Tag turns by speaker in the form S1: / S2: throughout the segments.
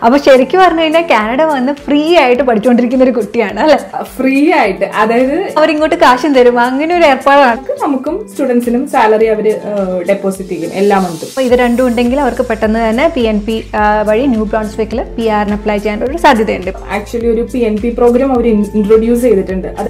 S1: അപ്പൊ ശരിക്കും പറഞ്ഞു കഴിഞ്ഞാൽ കാനഡ വന്ന് ഫ്രീ ആയിട്ട് പഠിച്ചുകൊണ്ടിരിക്കുന്ന ഒരു കുട്ടിയാണ് അല്ലെ
S2: ഫ്രീ ആയിട്ട് അതായത്
S1: അവരിങ്ങോട്ട് കാശും തരും അങ്ങനെ ഒരു ഏർപ്പാടാണ്
S2: നമുക്ക് നമുക്കും സ്റ്റുഡൻസിനും സാലറി അവര് ഡെപ്പോസിറ്റ് ചെയ്യും എല്ലാ മന്തും
S1: അപ്പോൾ ഇത് രണ്ടും ഉണ്ടെങ്കിൽ അവർക്ക് പെട്ടെന്ന് തന്നെ പി എൻ പി വഴി ന്യൂ ബ്രോൺസ്വിക്കിൽ പി ആറിന് അപ്ലൈ ചെയ്യാൻ ഒരു സാധ്യതയുണ്ട്
S2: ആക്ച്വലി ഒരു പി എൻ പി പ്രോഗ്രാം അവർ ഇൻട്രൊഡ്യൂസ് ചെയ്തിട്ടുണ്ട് അത്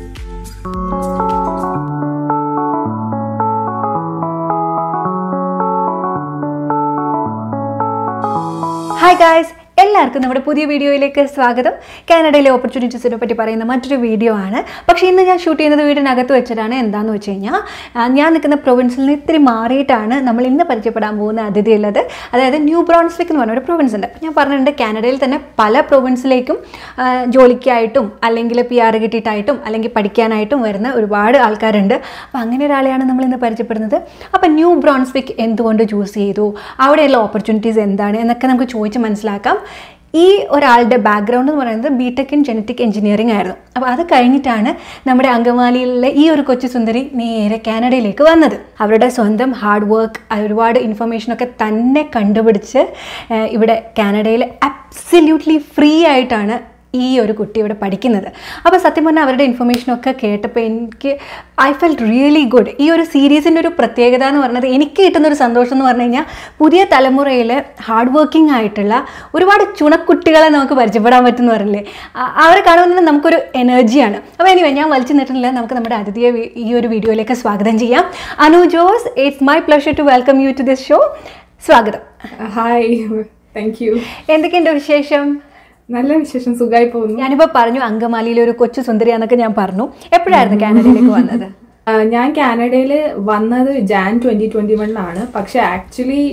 S1: ഹായ് ഗായ്സ് എല്ലാവർക്കും നമ്മുടെ പുതിയ വീഡിയോയിലേക്ക് സ്വാഗതം കാനഡയിലെ ഓപ്പർച്യൂണിറ്റീസിനെ പറ്റി പറയുന്ന മറ്റൊരു വീഡിയോ ആണ് പക്ഷേ ഇന്ന് ഞാൻ ഷൂട്ട് ചെയ്യുന്നത് വീടിനകത്ത് വെച്ചിട്ടാണ് എന്താണെന്ന് വെച്ച് കഴിഞ്ഞാൽ ആ, ഞാൻ നിൽക്കുന്ന പ്രൊവിൻസിൽ നിന്ന് ഇത്തിരി മാറിയിട്ടാണ് നമ്മൾ ഇന്ന് പരിചയപ്പെടാൻ പോകുന്ന അതിഥി ഉള്ളത് അതായത് ന്യൂ ബ്രോൺസ്വിക് എന്ന് പറഞ്ഞ ഒരു പ്രൊവിൻസ് ഉണ്ട് ഞാൻ പറഞ്ഞിട്ടുണ്ട് കാനഡയിൽ തന്നെ പല പ്രൊവിൻസിലേക്കും ആ, ജോലിക്കായിട്ടും അല്ലെങ്കിൽ പി ആർ കിട്ടിയിട്ടായിട്ടും അല്ലെങ്കിൽ പഠിക്കാനായിട്ടും വരുന്ന ഒരുപാട് ആൾക്കാരുണ്ട് അപ്പോൾ അങ്ങനെ ഒരാളെയാണ് നമ്മൾ ഇന്ന് പരിചയപ്പെടുന്നത് അപ്പോൾ ന്യൂ ബ്രോൺസ്വിക് എന്തുകൊണ്ട് ചൂസ് ചെയ്തു അവിടെയുള്ള ഓപ്പർച്യൂണിറ്റീസ് എന്താണ് എന്നൊക്കെ നമുക്ക് ചോദിച്ച് മനസ്സിലാക്കാം ഈ ഒരാളുടെ ബാക്ക്ഗ്രൗണ്ട് എന്ന് പറയുന്നത് B tech in genetic engineering ആയിരുന്നു അപ്പോൾ അത് കഴിഞ്ഞിട്ടാണ് നമ്മുടെ അങ്കമാലിയിലെ ഈ ഒരു കൊച്ചു സുന്ദരി നേരെ കാനഡയിലേക്ക് വന്നത് അവരുടെ സ്വന്തം ഹാർഡ് വർക്ക് ഒരുപാട് ഇൻഫർമേഷനൊക്കെ തന്നെ കണ്ടുപിടിച്ച് ഏഹ്, ഇവിടെ കാനഡയിൽ അബ്സല്യൂട്ട്ലി ഫ്രീ ആയിട്ടാണ് ഈ ഒരു കുട്ടി ഇവിടെ പഠിക്കുന്നത് അപ്പോൾ സത്യം പറഞ്ഞാൽ അവരുടെ ഇൻഫർമേഷനൊക്കെ കേട്ടപ്പോൾ എനിക്ക് ഐ ഫെൽ റിയലി ഗുഡ് ഈ ഒരു സീരീസിൻ്റെ ഒരു പ്രത്യേകത എന്ന് പറയുന്നത് എനിക്ക് കിട്ടുന്ന ഒരു സന്തോഷം എന്ന് പറഞ്ഞു കഴിഞ്ഞാൽ പുതിയ തലമുറയിൽ ഹാർഡ് വർക്കിംഗ് ആയിട്ടുള്ള ഒരുപാട് ചുണക്കുട്ടികളെ നമുക്ക് പരിചയപ്പെടാൻ പറ്റുമെന്ന് പറയില്ലേ ആ- അവരെ കാണുമ്പോൾ തന്നെ നമുക്കൊരു എനർജിയാണ് അപ്പോൾ എനിവേ ഞാൻ വലിച്ചു നിട്ടില്ല നമുക്ക് നമ്മുടെ അതിഥിയെ വി- ഈ ഒരു വീഡിയോയിലേക്ക് സ്വാഗതം ചെയ്യാം Anu Jose it's my pleasure to welcome you to this show സ്വാഗതം
S2: ഹായ് താങ്ക് യു
S1: എന്തൊക്കെയുണ്ട് വിശേഷം
S2: നല്ല വിശേഷം സുഖമായി പോകുന്നു
S1: ഞാനിപ്പോ പറഞ്ഞു അങ്കമാലിയിലെ ഒരു കൊച്ചു സുന്ദരിയാന്നൊക്കെ ഞാൻ പറഞ്ഞു എപ്പോഴായിരുന്നു കാനഡയിലേക്ക് വന്നത്
S2: ആ, ഞാൻ കാനഡയിൽ വന്നത് ജാൻ ട്വന്റി ട്വന്റി വൺ ആണ് പക്ഷെ ആക്ച്വലി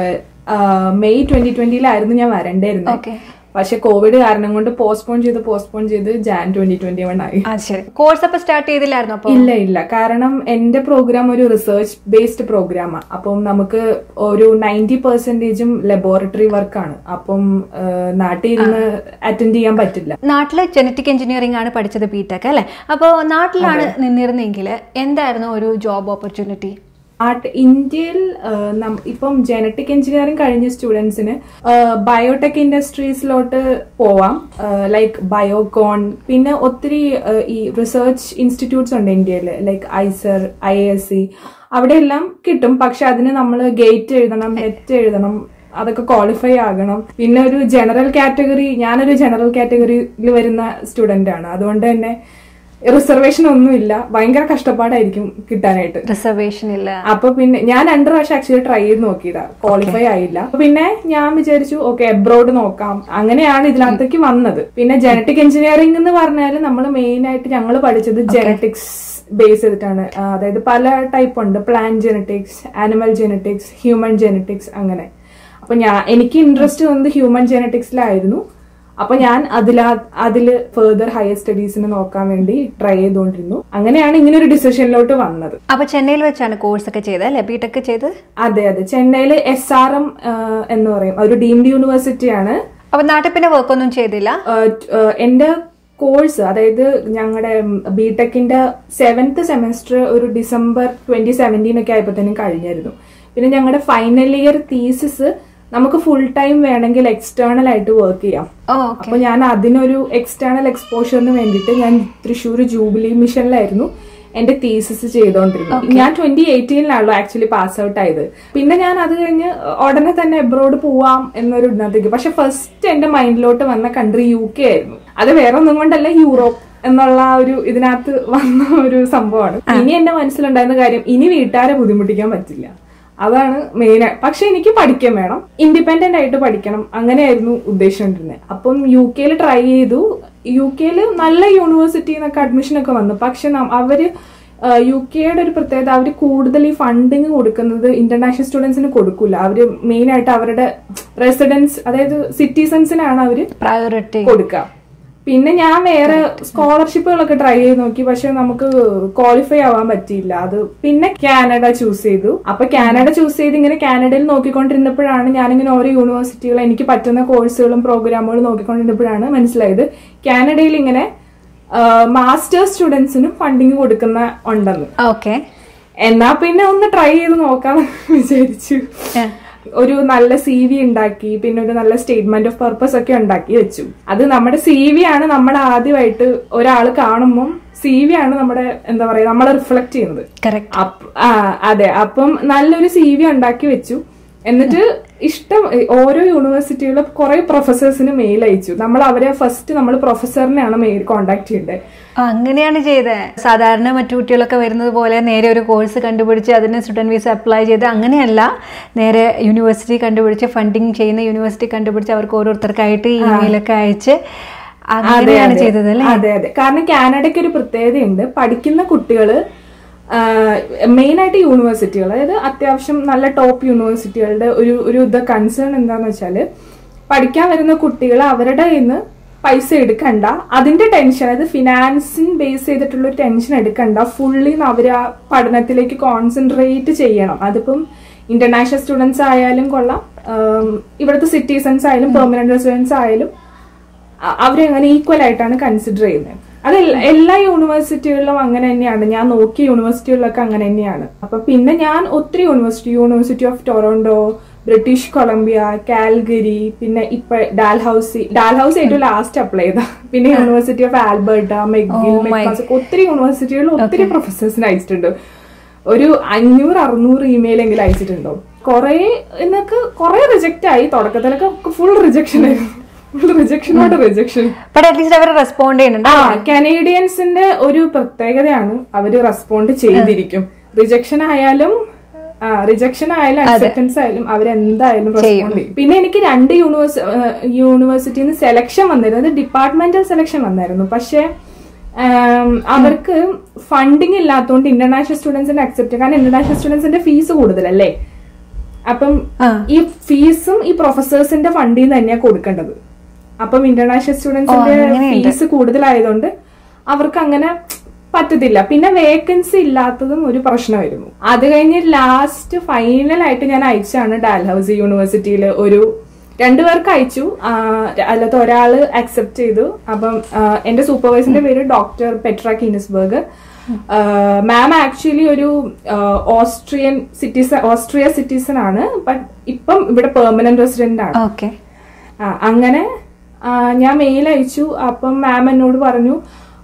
S2: മെയ് ട്വന്റി ട്വന്റിയിലായിരുന്നു ഞാൻ വരണ്ടായിരുന്നത്
S1: ഓക്കെ
S2: പക്ഷെ കോവിഡ് കാരണം കൊണ്ട് പോസ്റ്റ്പോൺ ചെയ്ത് പോസ്റ്റ്പോൺ ചെയ്ത് ജാൻ ട്വന്റി ട്വന്റി വൺ ആയി
S1: അത് ശരി കോഴ്സ് അപ്പൊ സ്റ്റാർട്ട് ചെയ്തില്ലായിരുന്നു അപ്പൊ
S2: ഇല്ല ഇല്ല കാരണം എന്റെ പ്രോഗ്രാം ഒരു റിസർച്ച് ബേസ്ഡ് പ്രോഗ്രാമാണ് അപ്പം നമുക്ക് ഒരു നയൻറ്റി പെർസെന്റേജും ലബോറട്ടറി വർക്കാണ് അപ്പം ആ, നാട്ടിൽ ഇരുന്ന് അറ്റൻഡ് ചെയ്യാൻ പറ്റില്ല
S1: നാട്ടില് ജനറ്റിക് എഞ്ചിനീയറിംഗ് ആണ് പഠിച്ചത് ബിടെക് അല്ലെ അപ്പോൾ നാട്ടിലാണ് നിന്നിരുന്നെങ്കിൽ എന്തായിരുന്നു ഒരു ജോബ് ഓപ്പർച്യൂണിറ്റി
S2: ആർട്ട് ഇന്ത്യയിൽ ആ, നം- ഇപ്പം ജനറ്റിക് എഞ്ചിനീയറിംഗ് കഴിഞ്ഞ സ്റ്റുഡൻസിന് ബയോടെക് ഇൻഡസ്ട്രീസിലോട്ട് പോവാം ലൈക്ക് ബയോകോൺ പിന്നെ ഒത്തിരി ആ, ഈ റിസർച്ച് ഇൻസ്റ്റിറ്റ്യൂട്ട്സ് ഉണ്ട് ഇന്ത്യയിൽ like IISER I S C അവിടെയെല്ലാം കിട്ടും പക്ഷെ അതിന് നമ്മൾ ഗേറ്റ് എഴുതണം നെറ്റ് എഴുതണം അതൊക്കെ ക്വാളിഫൈ ആകണം പിന്നെ ഒരു ജനറൽ കാറ്റഗറി ഞാനൊരു ജനറൽ കാറ്റഗറിയിൽ വരുന്ന സ്റ്റുഡന്റ് ആണ് അതുകൊണ്ട് തന്നെ റിസർവേഷൻ ഒന്നുമില്ല ഭയങ്കര കഷ്ടപ്പാടായിരിക്കും കിട്ടാനായിട്ട്
S1: റിസർവേഷൻ ഇല്ല
S2: അപ്പൊ പിന്നെ ഞാൻ രണ്ട് പ്രാവശ്യം ആക്ച്വലി ട്രൈ ചെയ്ത് നോക്കിയതാ ക്വാളിഫൈ ആയില്ല അപ്പൊ പിന്നെ ഞാൻ വിചാരിച്ചു ഓക്കെ എബ്രോഡ് നോക്കാം അങ്ങനെയാണ് ഇതിനകത്തേക്ക് വന്നത് പിന്നെ ജനറ്റിക് എഞ്ചിനീയറിംഗ് എന്ന് പറഞ്ഞാൽ നമ്മൾ മെയിൻ ആയിട്ട് ഞങ്ങൾ പഠിച്ചത് ജനറ്റിക്സ് ബേസ് ചെയ്തിട്ടാണ് ആ, അതായത് പല ടൈപ്പ് ഉണ്ട് plant genetics animal genetics human genetics അങ്ങനെ അപ്പൊ ഞാൻ എനിക്ക് ഇൻട്രസ്റ്റ് വന്നത് ഹ്യൂമൻ ജനറ്റിക്സിലായിരുന്നു അപ്പൊ ഞാൻ അതിലാ അതില് ഫെർദർ ഹയർ സ്റ്റഡീസിന് നോക്കാൻ വേണ്ടി ട്രൈ ചെയ്തുകൊണ്ടിരുന്നു അങ്ങനെയാണ് ഇങ്ങനെ ഒരു ഡിസിഷനിലോട്ട് വന്നത്
S1: അപ്പൊ ചെന്നൈയിൽ വെച്ചാണ് കോഴ്സ് ഒക്കെ ചെയ്തത് അല്ലെ ബിടെക് ചെയ്ത്
S2: അതെ അതെ ചെന്നൈയില് എസ് ആർ എം എന്ന് പറയും ഒരു ഡീംഡ് യൂണിവേഴ്സിറ്റിയാണ്
S1: അപ്പൊ നാട്ടിൽ പിന്നെ വർക്ക് ഒന്നും ചെയ്തില്ല
S2: ആഹ് ട്- ആഹ് എന്റെ കോഴ്സ് അതായത് ഞങ്ങളുടെ ബിടെക്കിന്റെ സെവൻത്ത് സെമസ്റ്റർ ഒരു ഡിസംബർ ട്വന്റി സെവൻറ്റീൻ ഒക്കെ ആയപ്പോഴത്തേനും കഴിഞ്ഞായിരുന്നു പിന്നെ ഞങ്ങളുടെ ഫൈനൽ ഇയർ തീസിസ് നമുക്ക് ഫുൾ ടൈം വേണമെങ്കിൽ എക്സ്റ്റേണൽ ആയിട്ട് വർക്ക് ചെയ്യാം
S1: ഓ
S2: അപ്പൊ ഞാൻ അതിനൊരു എക്സ്റ്റേണൽ എക്സ്പോഷറിന് വേണ്ടിയിട്ട് ഞാൻ തൃശ്ശൂർ ജൂബിലി മിഷനിലായിരുന്നു എന്റെ തീസിസ് ചെയ്തോണ്ടിരുന്നത് ഞാൻ ട്വന്റി എയ്റ്റീനിലാണല്ലോ ആക്ച്വലി പാസ് ഔട്ട് ആയത് പിന്നെ ഞാൻ അത് കഴിഞ്ഞ് ഉടനെ തന്നെ എബ്രോഡ് പോവാം എന്നൊരു ഇതിനകത്തേക്ക് പക്ഷെ ഫസ്റ്റ് എന്റെ മൈൻഡിലോട്ട് വന്ന കൺട്രി യു കെ ആയിരുന്നു അത് വേറെ ഒന്നും കൊണ്ടല്ല യൂറോപ്പ് എന്നുള്ള ആ ഒരു ഇതിനകത്ത് വന്ന ഒരു സംഭവമാണ് ഇനി എന്റെ മനസ്സിലുണ്ടായിരുന്ന കാര്യം ഇനി വീട്ടുകാരെ ബുദ്ധിമുട്ടിക്കാൻ പറ്റില്ല അതാണ് മെയിൻ പക്ഷെ എനിക്ക് പഠിക്കാൻ വേണം ഇൻഡിപെൻഡന്റ് ആയിട്ട് പഠിക്കണം അങ്ങനെയായിരുന്നു ഉദ്ദേശിച്ചുകൊണ്ടിരുന്നത് അപ്പം യു കെയിൽ ട്രൈ ചെയ്തു യു കെയിൽ നല്ല യൂണിവേഴ്സിറ്റിയിൽ നിന്നൊക്കെ അഡ്മിഷൻ ഒക്കെ വന്നു പക്ഷെ നം- അവര് യു കെയുടെ ഒരു പ്രത്യേകത അവർ കൂടുതൽ ഈ ഫണ്ടിങ് കൊടുക്കുന്നത് ഇന്റർനാഷണൽ സ്റ്റുഡൻസിന് കൊടുക്കൂല അവര് മെയിൻ ആയിട്ട് അവരുടെ റെസിഡൻസ് അതായത് സിറ്റിസൺസിനാണ് അവര്
S1: പ്രയോറിറ്റി
S2: കൊടുക്കുക പിന്നെ ഞാൻ വേറെ സ്കോളർഷിപ്പുകളൊക്കെ ട്രൈ ചെയ്ത് നോക്കി പക്ഷെ നമുക്ക് ക്വാളിഫൈ ആവാൻ പറ്റിയില്ല അത് പിന്നെ കാനഡ ചൂസ് ചെയ്തു അപ്പൊ കാനഡ ചൂസ് ചെയ്ത് ഇങ്ങനെ കാനഡയിൽ നോക്കിക്കൊണ്ടിരുന്നപ്പോഴാണ് ഞാനിങ്ങനെ ഓരോ യൂണിവേഴ്സിറ്റികൾ എനിക്ക് പറ്റുന്ന കോഴ്സുകളും പ്രോഗ്രാമുകളും നോക്കിക്കൊണ്ടിരുന്നപ്പോഴാണ് മനസ്സിലായത് കാനഡയിൽ ഇങ്ങനെ മാസ്റ്റേഴ്സ് സ്റ്റുഡൻസിനും ഫണ്ടിങ് കൊടുക്കുന്ന ഉണ്ടെന്ന്
S1: ഓക്കെ
S2: എന്നാ പിന്നെ ഒന്ന് ട്രൈ ചെയ്ത് നോക്കാന്ന് വിചാരിച്ചു ഒരു നല്ല സി വി ഉണ്ടാക്കി പിന്നെ ഒരു നല്ല സ്റ്റേറ്റ്മെന്റ് ഓഫ് പർപ്പസ് ഒക്കെ ഉണ്ടാക്കി വെച്ചു അത് നമ്മുടെ സി വി ആണ് നമ്മൾ ആദ്യമായിട്ട് ഒരാൾ കാണുമ്പം സി വി ആണ് നമ്മുടെ എന്താ പറയാ നമ്മളെ റിഫ്ലക്ട് ചെയ്യുന്നത്
S1: കറക്റ്റ്
S2: അപ്പ- ആ, അതെ അപ്പം നല്ലൊരു സി വി ഉണ്ടാക്കി വെച്ചു എന്നിട്ട് ഇഷ്ടം ഓരോ യൂണിവേഴ്സിറ്റികളും കുറെ പ്രൊഫസേഴ്സിന് മെയിൽ അയച്ചു നമ്മൾ അവരെ ഫസ്റ്റ് നമ്മൾ പ്രൊഫസറിനെയാണ് മെയിൽ കോണ്ടാക്ട് ചെയ്യേണ്ടത്
S1: അങ്ങനെയാണ് ചെയ്തത് സാധാരണ മറ്റു കുട്ടികളൊക്കെ വരുന്നത് പോലെ നേരെ ഒരു കോഴ്സ് കണ്ടുപിടിച്ച് അതിന് സ്റ്റുഡൻറ് വീസ അപ്ലൈ ചെയ്ത് അങ്ങനെയല്ല നേരെ യൂണിവേഴ്സിറ്റി കണ്ടുപിടിച്ച് ഫണ്ടിങ് ചെയ്യുന്ന യൂണിവേഴ്സിറ്റി കണ്ടുപിടിച്ച് അവർക്ക് ഓരോരുത്തർക്കായിട്ട് ഇമെയിലൊക്കെ അയച്ച് അങ്ങനെയാണ് ചെയ്തത് അല്ലേ
S2: അതെ അതെ കാരണം കാനഡയ്ക്ക് ഒരു പ്രത്യേകതയുണ്ട് പഠിക്കുന്ന കുട്ടികള് മെയിൻ ആയിട്ട് യൂണിവേഴ്സിറ്റികൾ അതായത് അത്യാവശ്യം നല്ല ടോപ്പ് യൂണിവേഴ്സിറ്റികളുടെ ഒരു ഒരു ഇത് കൺസേൺ എന്താന്ന് വെച്ചാല് പഠിക്കാൻ വരുന്ന കുട്ടികൾ അവരുടെ കയ്യിൽ നിന്ന് പൈസ എടുക്കണ്ട അതിന്റെ ടെൻഷൻ അതായത് ഫിനാൻസിങ് ബേസ് ചെയ്തിട്ടുള്ള ഒരു ടെൻഷൻ എടുക്കണ്ട ഫുള്ളി അവർ ആ പഠനത്തിലേക്ക് കോൺസെൻട്രേറ്റ് ചെയ്യണം അതിപ്പം ഇന്റർനാഷണൽ സ്റ്റുഡൻസ് ആയാലും കൊള്ളാം ആം, ഇവിടുത്തെ സിറ്റിസൺസ് ആയാലും പെർമനന്റ് റെസിഡൻസ് ആയാലും അ- അവരെ അങ്ങനെ ഈക്വൽ ആയിട്ടാണ് കൺസിഡർ ചെയ്യുന്നത് അത് എല്ലാ- എല്ലാ യൂണിവേഴ്സിറ്റികളിലും അങ്ങനെ തന്നെയാണ് ഞാൻ നോക്കിയ യൂണിവേഴ്സിറ്റികളിലൊക്കെ അങ്ങനെ തന്നെയാണ് അപ്പൊ പിന്നെ ഞാൻ ഒത്തിരി university university of Toronto British Columbia Calgary പിന്നെ ഇപ്പൊ ഡാൽഹൌസി ഡാൽഹൌസ് ഏറ്റവും ലാസ്റ്റ് അപ്ലൈ ചെയ്ത പിന്നെ university of Alberta McGill
S1: Oh my.
S2: McMaster ഒത്തിരി യൂണിവേഴ്സിറ്റികളിൽ ഒത്തിരി പ്രൊഫസേഴ്സിന് അയച്ചിട്ടുണ്ട് ഒരു അഞ്ഞൂറ് അറുന്നൂറ് ഇമെയിൽ എങ്കിലും അയച്ചിട്ടുണ്ടോ കൊറേ എന്നൊക്കെ കൊറേ റിജക്റ്റ് ആയി തുടക്കത്തിലൊക്കെ ഫുൾ റിജക്ഷൻ ആയിരുന്നു ഫുൾ റിജക്ഷനോട് റിജക്ഷൻ
S1: ബട്ട് അറ്റ്ലീസ്റ്റ് അവർ റെസ്പോണ്ട് ചെയ്യുന്നുണ്ട്
S2: ആ കനേഡിയൻസിന്റെ ഒരു പ്രത്യേകതയാണ് അവര് റെസ്പോണ്ട് ചെയ്തിരിക്കും റിജക്ഷൻ ആയാലും റിജക്ഷൻ ആയാലും അക്സെപ്റ്റൻസ് ആയാലും അവരെന്തായാലും റെസ്പോണ്ട് ചെയ്യും പിന്നെ എനിക്ക് രണ്ട് യൂണിവേഴ്സ് യൂണിവേഴ്സിറ്റിയിൽ നിന്ന് സെലക്ഷൻ വന്നിരുന്നു അത് ഡിപ്പാർട്ട്മെന്റൽ സെലക്ഷൻ വന്നായിരുന്നു പക്ഷേ ആം, അവർക്ക് ഫണ്ടിങ് ഇല്ലാത്തതുകൊണ്ട് ഇന്റർനാഷണൽ സ്റ്റുഡൻസിനെ അക്സെപ്റ്റ് കാരണം ഇന്റർനാഷണൽ സ്റ്റുഡൻസിന്റെ ഫീസ് കൂടുതലല്ലേ അപ്പം
S1: ആ.
S2: ഈ ഫീസും ഈ പ്രൊഫസേഴ്സിന്റെ ഫണ്ടിൽ നിന്ന് തന്നെയാണ് കൊടുക്കേണ്ടത് അപ്പം ഇന്റർനാഷണൽ സ്റ്റുഡൻസിന്റെ
S1: അങ്ങനെയുണ്ട്.
S2: ഫീസ് കൂടുതലായതുകൊണ്ട് അവർക്ക് അങ്ങനെ പറ്റത്തില്ല പിന്നെ വേക്കൻസി ഇല്ലാത്തതും ഒരു പ്രശ്നമായിരുന്നു അത് കഴിഞ്ഞ് ലാസ്റ്റ് ഫൈനൽ ആയിട്ട് ഞാൻ അയച്ചാണ് ഡാൽഹൌസി യൂണിവേഴ്സിറ്റിയിൽ ഒരു രണ്ടുപേർക്ക് അയച്ചു ആ, അതിലത്തെ ഒരാള് അക്സെപ്റ്റ് ചെയ്തു അപ്പം ആ, എന്റെ സൂപ്പർവൈസറിന്റെ പേര് doctor Petra Kienesberger ma'am actually ഒരു ആ, ഓസ്ട്രിയൻ സിറ്റിസൺ ഓസ്ട്രിയ സിറ്റിസൺ ആണ് ബട്ട് ഇപ്പം ഇവിടെ പെർമനന്റ് റെസിഡന്റ് ആണ്
S1: ഓക്കെ
S2: ആ, അങ്ങനെ ആ, ഞാൻ മെയിൽ അയച്ചു അപ്പം മാം എന്നോട് പറഞ്ഞു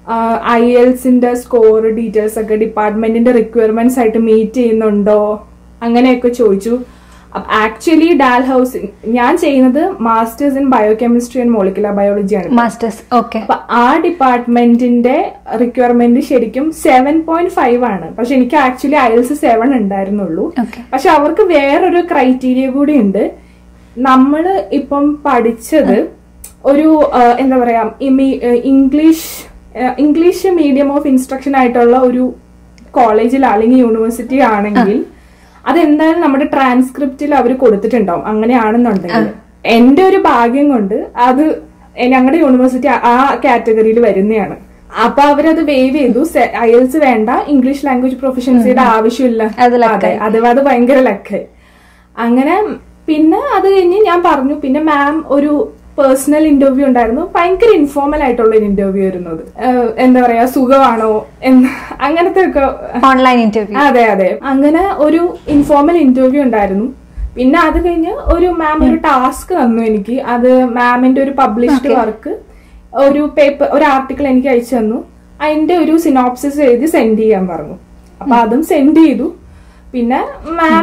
S2: ഐ എൽസിന്റെ സ്കോർ ഡീറ്റെയിൽസ് ഒക്കെ ഡിപ്പാർട്ട്മെന്റിന്റെ റിക്വയർമെന്റ്സ് ആയിട്ട് മീറ്റ് ചെയ്യുന്നുണ്ടോ അങ്ങനെയൊക്കെ ചോദിച്ചു ആക്ച്വലി ഡാൽ ഹൗസ് ഞാൻ ചെയ്യുന്നത് masters in biochemistry and molecular biology ആണ്
S1: മാസ്റ്റേഴ്സ് ഓക്കെ
S2: അപ്പൊ ആ ഡിപ്പാർട്ട്മെന്റിന്റെ റിക്വയർമെന്റ് ശരിക്കും സെവൻ പോയിന്റ് ഫൈവ് ആണ് പക്ഷെ എനിക്ക് ആക്ച്വലി അയൽസ് സെവൻ ഉണ്ടായിരുന്നുള്ളൂ
S1: ഓക്കെ
S2: പക്ഷെ അവർക്ക് വേറൊരു ക്രൈറ്റീരിയ കൂടി ഉണ്ട് നമ്മള് ഇപ്പം പഠിച്ചത് ഒരു ആ, എന്താ പറയാ ഇമി- ആ, ഇംഗ്ലീഷ് ആ, ഇംഗ്ലീഷ് മീഡിയം ഓഫ് ഇൻസ്ട്രക്ഷൻ ആയിട്ടുള്ള ഒരു കോളേജിൽ അല്ലെങ്കിൽ യൂണിവേഴ്സിറ്റി ആണെങ്കിൽ അതെന്തായാലും നമ്മുടെ ട്രാൻസ്ക്രിപ്റ്റിൽ അവർ കൊടുത്തിട്ടുണ്ടാവും അങ്ങനെയാണെന്നുണ്ടെങ്കിൽ എന്റെ ഒരു ഭാഗ്യം കൊണ്ട് അത് ഞങ്ങളുടെ യൂണിവേഴ്സിറ്റി ആ കാറ്റഗറിയിൽ വരുന്നതാണ് അപ്പൊ അവരത് വേവ് ചെയ്തു അയൽസ് വേണ്ട ഇംഗ്ലീഷ് ലാംഗ്വേജ് പ്രൊഫഷൻസിയുടെ ആവശ്യമില്ല
S1: അത്
S2: അതെ അത് അത് ഭയങ്കര ലക്കായി അങ്ങനെ പിന്നെ അത് കഴിഞ്ഞ് ഞാൻ പറഞ്ഞു പിന്നെ മാം ഒരു പേഴ്സണൽ ഇന്റർവ്യൂ ഉണ്ടായിരുന്നു ഭയങ്കര ഇൻഫോർമൽ ആയിട്ടുള്ള ഒരു ഇന്റർവ്യൂ ആയിരുന്നത് ഏഹ് എന്താ പറയാ സുഖമാണോ എന്ന് അങ്ങനത്തെ ഒക്കെ
S1: ഓൺലൈൻ ഇന്റർവ്യൂ
S2: അതെ അതെ അങ്ങനെ ഒരു ഇൻഫോർമൽ ഇന്റർവ്യൂ ഉണ്ടായിരുന്നു പിന്നെ അത് കഴിഞ്ഞ് ഒരു മാം ഒരു ടാസ്ക് തന്നു എനിക്ക് അത് മാമിന്റെ ഒരു പബ്ലിഷ്ഡ് വർക്ക് ഒരു പേപ്പർ ഒരു ആർട്ടിക്കിൾ എനിക്ക് അയച്ചു തന്നു അതിന്റെ ഒരു സിനോപ്സിസ് എഴുതി സെൻഡ് ചെയ്യാൻ പറഞ്ഞു അപ്പൊ അതും സെൻഡ് ചെയ്തു പിന്നെ മാം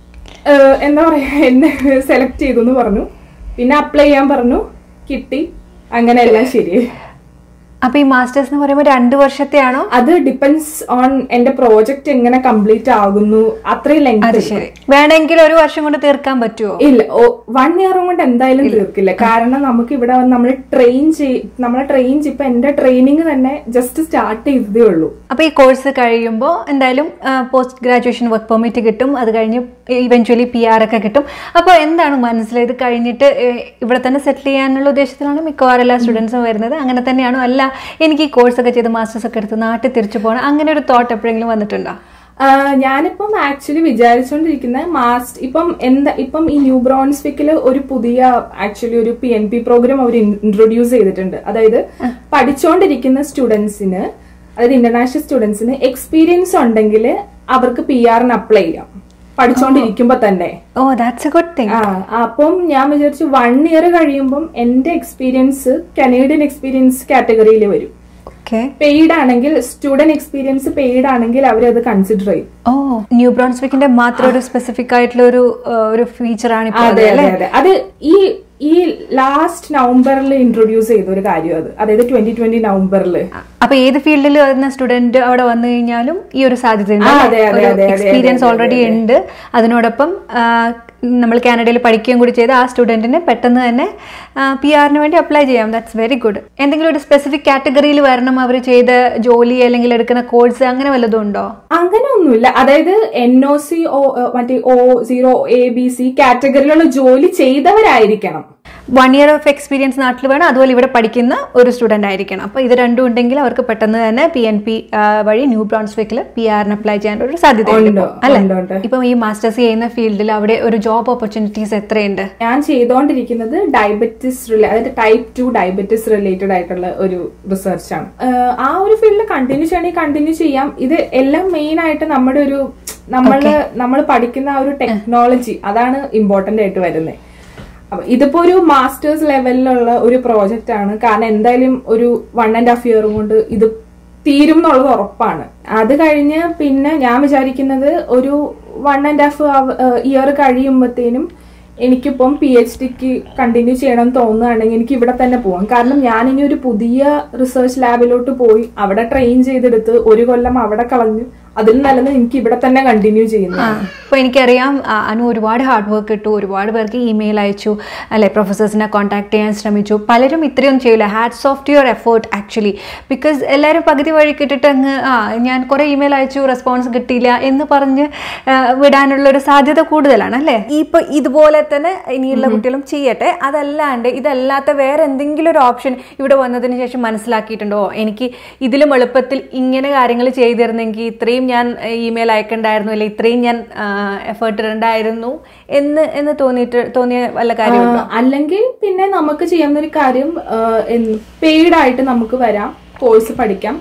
S2: എന്താ പറയാ എന്നെ സെലക്ട് ചെയ്തു എന്ന് പറഞ്ഞു പിന്നെ അപ്ലൈ ചെയ്യാൻ പറഞ്ഞു കിട്ടി അങ്ങനെ എല്ലാം ശരിയായി
S1: അപ്പൊ ഈ മാസ്റ്റേഴ്സ് എന്ന് പറയുമ്പോൾ രണ്ട് വർഷത്തെ ആണോ
S2: അത് ഡിപ്പെൻസ് ഓൺ എന്റെ പ്രോജക്റ്റ് എങ്ങനെ കംപ്ലീറ്റ് ആകുന്നു അത്രയും
S1: അത്
S2: ലെങ്ത്
S1: ശരി വേണമെങ്കിൽ ഒരു വർഷം കൊണ്ട് തീർക്കാൻ പറ്റുമോ
S2: ഇല്ല വൺ ഇയറും കൊണ്ട് എന്തായാലും തീർക്കില്ല കാരണം നമുക്ക് ഇവിടെ വന്ന് നമ്മൾ ട്രെയിൻ ചെയ് നമ്മളെ ട്രെയിൻ ഇപ്പൊ എന്റെ ട്രെയിനിങ് തന്നെ ജസ്റ്റ് സ്റ്റാർട്ട് ചെയ്തതേ ഉള്ളൂ
S1: അപ്പോൾ ഈ കോഴ്സ് കഴിയുമ്പോൾ എന്തായാലും പോസ്റ്റ് ഗ്രാജുവേഷൻ വർക്ക് പെർമിറ്റ് കിട്ടും അത് കഴിഞ്ഞ് ഇവഞ്ച്വലി പി ആർ ഒക്കെ കിട്ടും അപ്പോൾ എന്താണ് മനസ്സിൽ ഇത് കഴിഞ്ഞിട്ട് ഏഹ്, ഇവിടെ തന്നെ സെറ്റിൽ ചെയ്യാനുള്ള ഉദ്ദേശത്തിലാണ് മിക്കവാറും എല്ലാ സ്റ്റുഡൻസും വരുന്നത് അങ്ങനെ തന്നെയാണോ അല്ല എനിക്ക് ഈ കോഴ്സ് ഒക്കെ ചെയ്ത് മാസ്റ്റേഴ്സ് ഒക്കെ എടുത്ത് നാട്ടിൽ തിരിച്ചു പോകണം അങ്ങനെ ഒരു തോട്ട് എപ്പോഴെങ്കിലും വന്നിട്ടുണ്ടോ
S2: ആഹ് ഞാനിപ്പം ആക്ച്വലി വിചാരിച്ചുകൊണ്ടിരിക്കുന്ന മാസ്റ്റ് ഇപ്പം എന്താ ഇപ്പം ഈ ന്യൂ ബ്രോൺസ്വിക്കില് ഒരു പുതിയ ആക്ച്വലി ഒരു പി എൻ പി പ്രോഗ്രാം അവർ ഇൻട്രൊഡ്യൂസ് ചെയ്തിട്ടുണ്ട് അതായത് പഠിച്ചുകൊണ്ടിരിക്കുന്ന സ്റ്റുഡൻസിന് അതായത് ഇന്റർനാഷണൽ സ്റ്റുഡൻസിന് എക്സ്പീരിയൻസ് ഉണ്ടെങ്കിൽ അവർക്ക് പി ആറിന് അപ്ലൈ ചെയ്യാം പഠിച്ചോണ്ടിരിക്കുമ്പോ തന്നെ
S1: oh that's a good thing
S2: ആ അപ്പം ഞാൻ വിചാരിച്ചു വൺ ഇയർ കഴിയുമ്പം എന്റെ എക്സ്പീരിയൻസ് കനേഡിയൻ എക്സ്പീരിയൻസ് കാറ്റഗറിയിൽ വരും
S1: ഓക്കെ
S2: പെയ്ഡ് ആണെങ്കിൽ സ്റ്റുഡന്റ് എക്സ്പീരിയൻസ് പെയ്ഡ് ആണെങ്കിൽ അവരത് കൺസിഡർ ചെയ്യും
S1: ഓ ന്യൂ ബ്രോൺസ്വിക്കിന്റെ മാത്രം ഒരു സ്പെസിഫിക് ആയിട്ടുള്ള ഒരു ഒരു ഫീച്ചർ ആണ് ഇപ്പോൾ
S2: അതെ അതെ അതെ അത് ഈ ഈ ലാസ്റ്റ് നവംബറിൽ ഇൻട്രൊഡ്യൂസ് ചെയ്ത ഒരു കാര്യം അത് അതായത് ട്വന്റി ട്വന്റി നവംബറിൽ
S1: അപ്പൊ ഏത് ഫീൽഡിൽ വരുന്ന സ്റ്റുഡന്റ് അവിടെ വന്നു കഴിഞ്ഞാലും ഈ ഒരു സാധ്യത
S2: ആ, അതെ, അതെ, അതെ, അതെ,
S1: എക്സ്പീരിയൻസ്
S2: അതെ,
S1: ഓൾറെഡി ഉണ്ട് അതിനോടൊപ്പം ആ, നമ്മൾ കാനഡയിൽ പഠിക്കുകയും കൂടി ചെയ്ത് ആ സ്റ്റുഡന്റിന് പെട്ടെന്ന് തന്നെ പി ആറിന് വേണ്ടി അപ്ലൈ ചെയ്യാം ദാറ്റ്സ് വെരി ഗുഡ് എന്തെങ്കിലും ഒരു സ്പെസിഫിക് കാറ്റഗറിയിൽ വരണം അവർ ചെയ്ത ജോലി അല്ലെങ്കിൽ എടുക്കുന്ന കോഴ്സ് അങ്ങനെ വല്ലതും ഉണ്ടോ
S2: അങ്ങനെ ഒന്നുമില്ല അതായത് എൻ ഒ സി ഒ മറ്റേ O zero A B C കാറ്റഗറിയിലുള്ള ജോലി ചെയ്തവരായിരിക്കണം
S1: വൺ ഇയർ ഓഫ് എക്സ്പീരിയൻസ് നാട്ടിൽ വേണം അതുപോലെ ഇവിടെ പഠിക്കുന്ന ഒരു സ്റ്റുഡന്റ് ആയിരിക്കണം അപ്പോൾ ഇത് രണ്ടും ഉണ്ടെങ്കിൽ അവർക്ക് പെട്ടെന്ന് തന്നെ പി എൻ പി വഴി ന്യൂ ബ്രോൺസ്വിക്കിൽ പി ആറിന് അപ്ലൈ ചെയ്യാൻ ഒരു സാധ്യതയുണ്ട്
S2: ഉണ്ട്,
S1: ഇപ്പോൾ. അല്ലേ
S2: ഉണ്ട്, ഉണ്ട്.
S1: ഇപ്പം ഈ മാസ്റ്റേഴ്സ് ചെയ്യുന്ന ഫീൽഡിൽ അവിടെ ഒരു ജോബ് ഓപ്പർച്യൂണിറ്റീസ് എത്രയുണ്ട്
S2: ഞാൻ ചെയ്തുകൊണ്ടിരിക്കുന്നത് ഡയബറ്റിസ് റിലേ അതായത് ടൈപ്പ് ടു ഡയബറ്റിസ് റിലേറ്റഡ് ആയിട്ടുള്ള ഒരു റിസർച്ച് ആണ് ആഹ് ആ ഒരു ഫീൽഡിൽ കണ്ടിന്യൂ ചെയ്യണമെങ്കിൽ കണ്ടിന്യൂ ചെയ്യാം ഇത് എല്ലാം മെയിൻ ആയിട്ട് നമ്മുടെ ഒരു നമ്മള് നമ്മൾ പഠിക്കുന്ന ആ ഒരു ടെക്നോളജി അതാണ് ഇമ്പോർട്ടന്റ് ആയിട്ട് വരുന്നത് അപ്പൊ ഇതിപ്പോ ഒരു മാസ്റ്റേഴ്സ് ലെവലിലുള്ള ഒരു പ്രോജക്റ്റ് ആണ് കാരണം എന്തായാലും ഒരു വൺ ആൻഡ് ഹാഫ് ഇയർ കൊണ്ട് ഇത് തീരും എന്നുള്ളത് ഉറപ്പാണ് അത് കഴിഞ്ഞ് പിന്നെ ഞാൻ വിചാരിക്കുന്നത് ഒരു വൺ ആൻഡ് ഹാഫ് ഇയർ കഴിയുമ്പോഴത്തേനും എനിക്കിപ്പം പി എച്ച് ഡിക്ക് കണ്ടിന്യൂ ചെയ്യണം എന്ന് തോന്നുകയാണെങ്കിൽ എനിക്ക് ഇവിടെ തന്നെ പോവാം കാരണം ഞാൻ ഇനി ഒരു പുതിയ റിസർച്ച് ലാബിലോട്ട് പോയി അവിടെ ട്രെയിൻ ചെയ്തെടുത്ത് ഒരു കൊല്ലം അവിടെ കളഞ്ഞു അതിൽ നല്ലത് എനിക്ക് ഇവിടെ തന്നെ കണ്ടിന്യൂ ചെയ്യുന്നു
S1: അപ്പോൾ എനിക്കറിയാം ആ, അനു ഒരുപാട് ഹാർഡ് വർക്ക് ഇട്ടു ഒരുപാട് പേർക്ക് ഇമെയിൽ അയച്ചു അല്ലെ പ്രൊഫസേഴ്സിനെ കോൺടാക്ട് ചെയ്യാൻ ശ്രമിച്ചു പലരും ഇത്രയൊന്നും ചെയ്യില്ല hats off to your effort actually because എല്ലാവരും പകുതി വഴി കിട്ടിയിട്ട് അങ്ങ് ആ ഞാൻ കുറേ ഇമെയിൽ അയച്ചു റെസ്പോൺസ് കിട്ടിയില്ല എന്ന് പറഞ്ഞ് ആ, വിടാനുള്ള ഒരു സാധ്യത കൂടുതലാണ് അല്ലേ ഇപ്പോൾ ഇതുപോലെ തന്നെ ഇനിയുള്ള കുട്ടികളും ചെയ്യട്ടെ അതല്ലാണ്ട് ഇതല്ലാത്ത വേറെ എന്തെങ്കിലും ഒരു ഓപ്ഷൻ ഇവിടെ വന്നതിന് ശേഷം മനസ്സിലാക്കിയിട്ടുണ്ടോ എനിക്ക് ഇതിലും എളുപ്പത്തിൽ ഇങ്ങനെ കാര്യങ്ങൾ ചെയ്തിരുന്നെങ്കിൽ ഇത്രയും ഞാൻ ഇമെയിൽ അയക്കണ്ടായിരുന്നു അല്ലെങ്കിൽ ഇത്രയും ഞാൻ എഫേർട്ട് ഇടണ്ടായിരുന്നു എന്ന് എന്ന് തോന്നിയിട്ട് തോന്നിയ വല്ല കാര്യമുണ്ടോ
S2: ആ, അല്ലെങ്കിൽ പിന്നെ നമുക്ക് ചെയ്യാവുന്ന ഒരു കാര്യം പെയ്ഡ് ആയിട്ട് നമുക്ക് വരാം കോഴ്സ് പഠിക്കാം